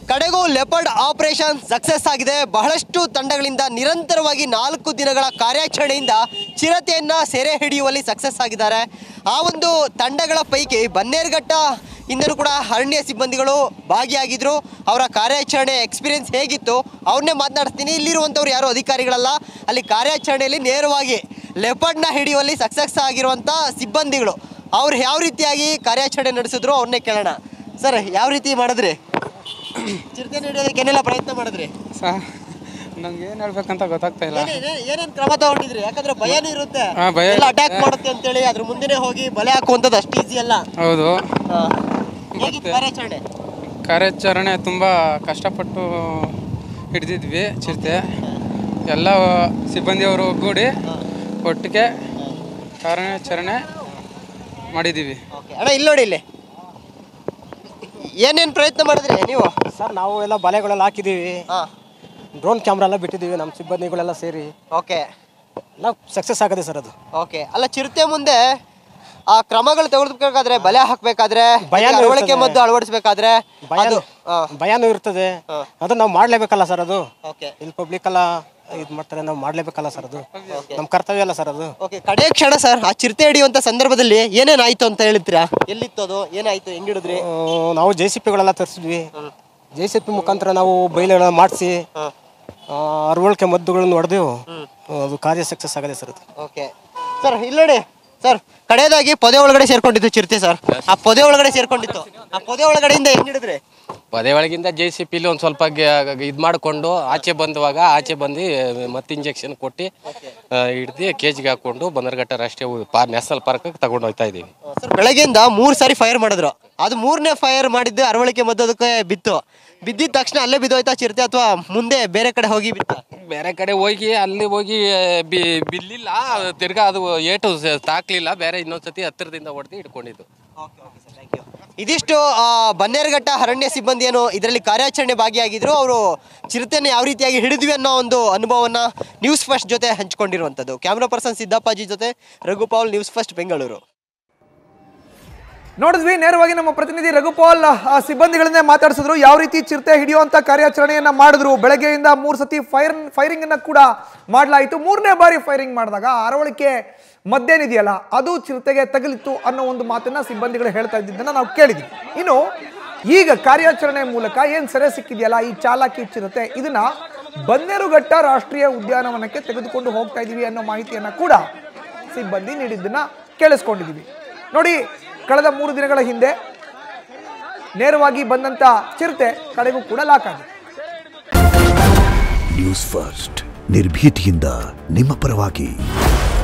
ಕಡೆಗೂ leopard operation success ಆಗಿದೆ ಬಹಳಷ್ಟು ತಂಡಗಳಿಂದ ನಿರಂತರವಾಗಿ ನಾಲ್ಕು ದಿನಗಳ ಕಾರ್ಯಾಚರಣೆಯಿಂದ ಚಿರತೆಯನ್ನ ಸೆರೆ ಹಿಡಿಯುವಲ್ಲಿ ಸಕ್ಸಸ್ ಆಗಿದ್ದಾರೆ ಆ ಒಂದು ತಂಡಗಳ ಪೈಕಿ ಬನ್ನೇರುಘಟ್ಟ ಇಂದಲೂ ಕೂಡ ಅರಣ್ಯ ಸಿಬ್ಬಂದಿಗಳು ಭಾಗಿಯಾಗಿದ್ರು ಅವರ ಕಾರ್ಯಾಚರಣೆ ಎಕ್ಸ್ಪೀರಿಯನ್ಸ್ ಹೇಗಿತ್ತು ಅವ್ರನ್ನೇ ಮಾತನಾಡ್ತೀನಿ ಇಲ್ಲಿರುವಂಥವ್ರು ಯಾರು ಅಧಿಕಾರಿಗಳಲ್ಲ ಅಲ್ಲಿ ಕಾರ್ಯಾಚರಣೆಯಲ್ಲಿ ನೇರವಾಗಿ ಲೆಪರ್ಡ್ನ ಹಿಡಿಯುವಲ್ಲಿ ಸಕ್ಸಸ್ ಆಗಿರುವಂಥ ಸಿಬ್ಬಂದಿಗಳು ಅವ್ರು ಯಾವ ರೀತಿಯಾಗಿ ಕಾರ್ಯಾಚರಣೆ ನಡೆಸಿದ್ರು ಅವ್ರನ್ನೇ ಕೇಳೋಣ ಸರ್ ಯಾವ ರೀತಿ ಮಾಡಿದ್ರಿ ಚಿರತೆ ಹಿಡಿಯೋದಕ್ಕೆ ಏನೆಲ್ಲ ಪ್ರಯತ್ನ ಮಾಡಿದ್ರಿ ಸರ್ ನಂಗೆ ಏನು ಹೇಳ್ಬೇಕಂತ ಗೊತ್ತಾಗ್ತಾ ಇಲ್ಲ ಏನೇನ್- ಏನೇನ್ ಕ್ರಮ ತಗೊಂಡಿದ್ರಿ ಯಾಕಂದ್ರೆ ಭಯನೂ ಇರುತ್ತೆ ಹಾ, ಭಯ ಎಲ್ಲ ಇರುತ್ತೆ. ಅಟ್ಯಾಕ್ ಮಾಡುತ್ತೆ ಅಂತೇಳಿ ಅದ್ರ ಮುಂದೆನೆ ಹೋಗಿ ಬಲೆ ಹಾಕುವಂಥದ್ದು ಅಷ್ಟು ಈಸಿ ಅಲ್ಲ ಹೌದು ಹಾ. ಹೇಗಿತ್ತು ಕಾರ್ಯಾಚರಣೆ ಕಾರ್ಯಾಚರಣೆ ತುಂಬ ಕಷ್ಟಪಟ್ಟು ಹಿಡಿದಿದ್ವಿ ಚಿರತೆ ಎಲ್ಲ ಸಿಬ್ಬಂದಿಯವರು ಒಗ್ಗೂಡಿ ಒಟ್ಟಿಗೆ ಕಾರ್ಯಾಚರಣೆ ಮಾಡಿದ್ದೀವಿ ಓಕೆ ಅಣ್ಣ ಇಲ್ಲಿ ನೋಡಿ ಇಲ್ಲಿ ಏನೇನ್ ಪ್ರಯತ್ನ ಮಾಡಿದ್ರಿ ನೀವು ಸರ್ ನಾವು ಎಲ್ಲ ಬಲೆಗಳೆಲ್ಲ ಹಾಕಿದ್ದೀವಿ ಹಾ ಡ್ರೋನ್ ಕ್ಯಾಮ್ರಾ ಎಲ್ಲ ಬಿಟ್ಟಿದ್ದೀವಿ ನಮ್ಮ ಸಿಬ್ಬಂದಿಗಳೆಲ್ಲ ಸೇರಿ ಓಕೆ ಎಲ್ಲ ಸಕ್ಸಸ್ ಆಗಿದೆ ಸರ್ ಅದು ಓಕೆ ಅಲ್ಲ ಚಿರತೆ ಮುಂದೆ ಆ ಕ್ರಮಗಳು ತೆಗೆದುಬೇಕಾದ್ರೆ ಬಲೆ ಹಾಕ್ಬೇಕಾದ್ರೆ ಭಯನೂ ಅಳವಡಿಕೆ ಇರ್ತದೆ. ಮದ್ದು ಅಳವಡಿಸಬೇಕಾದ್ರೆ ಭಯ ಅದು ಭಯನೂ ಇರ್ತದೆ ಹಾ. ಅದು ನಾವು ಮಾಡಲೇಬೇಕಲ್ಲ ಸರ್ ಅದು ಓಕೆ ಇಲ್ಲಿ ಪಬ್ಲಿಕ್ ಎಲ್ಲ ಇದು ಮಾಡ್ತಾರೆ ನಾವು ಮಾಡಲೇಬೇಕಲ್ಲ ಸರ್ ಅದು ನಮ್ಮ ಕರ್ತವ್ಯ ಅಲ್ಲ ಸರ್ ಅದು ಓಕೆ ಕಡೆ ಕ್ಷಣ ಸರ್ ಆ ಚಿರತೆ ಹಿಡಿಯುವಂತ ಸಂದರ್ಭದಲ್ಲಿ ಏನೇನಾಯ್ತು ಅಂತ ಹೇಳ್ತೀರಾ ಎಲ್ಲಿತ್ತು ಅದು ಏನಾಯ್ತು ಹೆಂಗ್ ಹಿಡಿದ್ರಿ ಆ, ನಾವು ಜೆ ಸಿ ಪಿಗಳೆಲ್ಲ ತರಿಸಿದ್ವಿ ಜೆ ಸಿ ಪಿ ಮುಖಾಂತರ ನಾವು ಬೈಲೆಲ್ಲ ಮಾಡಿಸಿ ಅರವಳಿಕೆ ಮದ್ದುಗಳನ್ನು ಹೊಡೆದು ಅದು ಕಾರ್ಯ ಸಕ್ಸಸ್ ಆಗಿದೆ ಸರ್ ಅದು ಓಕೆ ಸರ್ ಇಲ್ಲಿ ನೋಡಿ ಸರ್ ಕಡೆಯದಾಗಿ ಪೊದೆ ಒಳಗಡೆ ಸೇರ್ಕೊಂಡಿತ್ತು ಚಿರತೆ ಸರ್ ಆ ಪೊದೆ ಒಳಗಡೆ ಸೇರ್ಕೊಂಡಿತ್ತು ಆ ಪೊದೆ ಒಳಗಡೆಯಿಂದ ಹೆಂಗ್ ಹಿಡಿದ್ರಿ ಪದೇ ಒಳಗಿಂದ ಜೆ ಸಿ ಪಿಲಿ ಒಂದು ಸ್ವಲ್ಪ ಇದು ಮಾಡಿಕೊಂಡು ಆಚೆ ಬಂದುವಾಗ ಆಚೆ ಬಂದು ಮತ್ತೆ ಇಂಜೆಕ್ಷನ್ ಕೊಟ್ಟು ಹಿಡ್ದು ಕೇಜಿಗೆ ಹಾಕ್ಕೊಂಡು ಬನ್ನರ್ಘಟ್ಟ ರಾಷ್ಟ್ರೀಯ ಉ- ಪಾ ನ್ಯಾಷನಲ್ ಪಾರ್ಕಿಗೆ ತಗೊಂಡು ಹೋಗ್ತಾ ಇದ್ದೀವಿ ಸರ್ ಬೆಳಗ್ಗೆಯಿಂದ ಮೂರ್ ಸಾರಿ ಫೈರ್ ಮಾಡಿದ್ರು ಅದು ಮೂರನೇ ಫೈರ್ ಮಾಡಿದ್ದು ಅರವಳಿಕೆ ಮದ್ದದಕ್ಕೆ ಬಿತ್ತು ಬಿದ್ದಿದ ತಕ್ಷಣ ಅಲ್ಲೇ ಬಿದ್ದೋಯ್ತಾ ಚಿರತೆ ಅಥವಾ ಮುಂದೆ ಬೇರೆ ಕಡೆ ಹೋಗಿ ಬಿತ್ತ ಬೇರೆ ಕಡೆ ಹೋಗಿ ಅಲ್ಲಿ ಹೋಗಿ ಬಿ ಬಿಲ್ಲಿಲ್ಲ ತಿರ್ಗಾ ಅದು ಏಟು ಸ- ತಾಕ್ಲಿಲ್ಲ ಬೇರೆ ಇನ್ನೊಂದ್ಸತಿ ಹತ್ತಿರದಿಂದ ಹೊಡೆದು ಇಟ್ಕೊಂಡಿದ್ದು ಇದಿಷ್ಟು ಆ, ಬನ್ನೇರುಘಟ್ಟ ಅರಣ್ಯ ಸಿಬ್ಬಂದಿ ಏನು ಇದರಲ್ಲಿ ಕಾರ್ಯಾಚರಣೆ ಭಾಗಿಯಾಗಿದ್ರು ಅವರು ಚಿರತೆಯನ್ನು ಯಾವ ರೀತಿಯಾಗಿ ಹಿಡಿದ್ವಿ ಅನ್ನೋ ಒಂದು ಅನುಭವವನ್ನು ನ್ಯೂಸ್ ಫಸ್ಟ್ ಜೊತೆ ಹಂಚ್ಕೊಂಡಿರುವಂಥದ್ದು ಕ್ಯಾಮ್ರಾ ಪರ್ಸನ್ ಸಿದ್ದಪ್ಪಾಜಿ ಜೊತೆ ರಘುಪಾಲ್ ನ್ಯೂಸ್ ಫಸ್ಟ್ ಬೆಂಗಳೂರು ನೋಡಿದ್ವಿ ನೇರವಾಗಿ ನಮ್ಮ ಪ್ರತಿನಿಧಿ ರಘುಪಾಲ್ ಆ ಸಿಬ್ಬಂದಿಗಳಿಂದ ಮಾತಾಡಿಸಿದ್ರು ಯಾವ ರೀತಿ ಚಿರತೆ ಹಿಡಿಯುವಂತ ಕಾರ್ಯಾಚರಣೆಯನ್ನ ಮಾಡಿದ್ರು ಬೆಳಗ್ಗೆಯಿಂದ ಮೂರು ಸತಿ ಫೈರ್ ಫೈರಿಂಗ್ ಅನ್ನ ಕೂಡ ಮಾಡಲಾಯಿತು ಮೂರನೇ ಬಾರಿ ಫೈರಿಂಗ್ ಮಾಡಿದಾಗ ಅರವಳಿಕೆ ಮದ್ದೇನಿದೆಯಲ್ಲ ಅದು ಚಿರತೆಗೆ ತಗಲಿತ್ತು ಅನ್ನೋ ಒಂದು ಮಾತನ್ನ ಸಿಬ್ಬಂದಿಗಳು ಹೇಳ್ತಾ ಇದ್ದಿದ್ದನ್ನ ನಾವು ಕೇಳಿದ್ವಿ ಇನ್ನು ಈಗ ಕಾರ್ಯಾಚರಣೆ ಮೂಲಕ ಏನ್ ಸೆರೆ ಸಿಕ್ಕಿದೆಯಲ್ಲ ಈ ಚಾಲಾಕಿ ಚಿರತೆ ಇದನ್ನ ಬನ್ನೇರುಘಟ್ಟ ರಾಷ್ಟ್ರೀಯ ಉದ್ಯಾನವನಕ್ಕೆ ತೆಗೆದುಕೊಂಡು ಹೋಗ್ತಾ ಇದೀವಿ ಅನ್ನೋ ಮಾಹಿತಿಯನ್ನ ಕೂಡ ಸಿಬ್ಬಂದಿ ನೀಡಿದ್ದನ್ನ ಕೇಳಿಸ್ಕೊಂಡಿದೀವಿ ನೋಡಿ ಕಳೆದ ಮೂರು ದಿನಗಳ ಹಿಂದೆ ನೇರವಾಗಿ ಬಂದಂತ ಚಿರತೆ ಕಡೆಗೂ ಕೂಡ ಲಾಕ್ ಆಗಿದೆ ನ್ಯೂಸ್ ಫಸ್ಟ್ ನಿರ್ಭೀತಿಯಿಂದ ನಿಮ್ಮ ಪರವಾಗಿ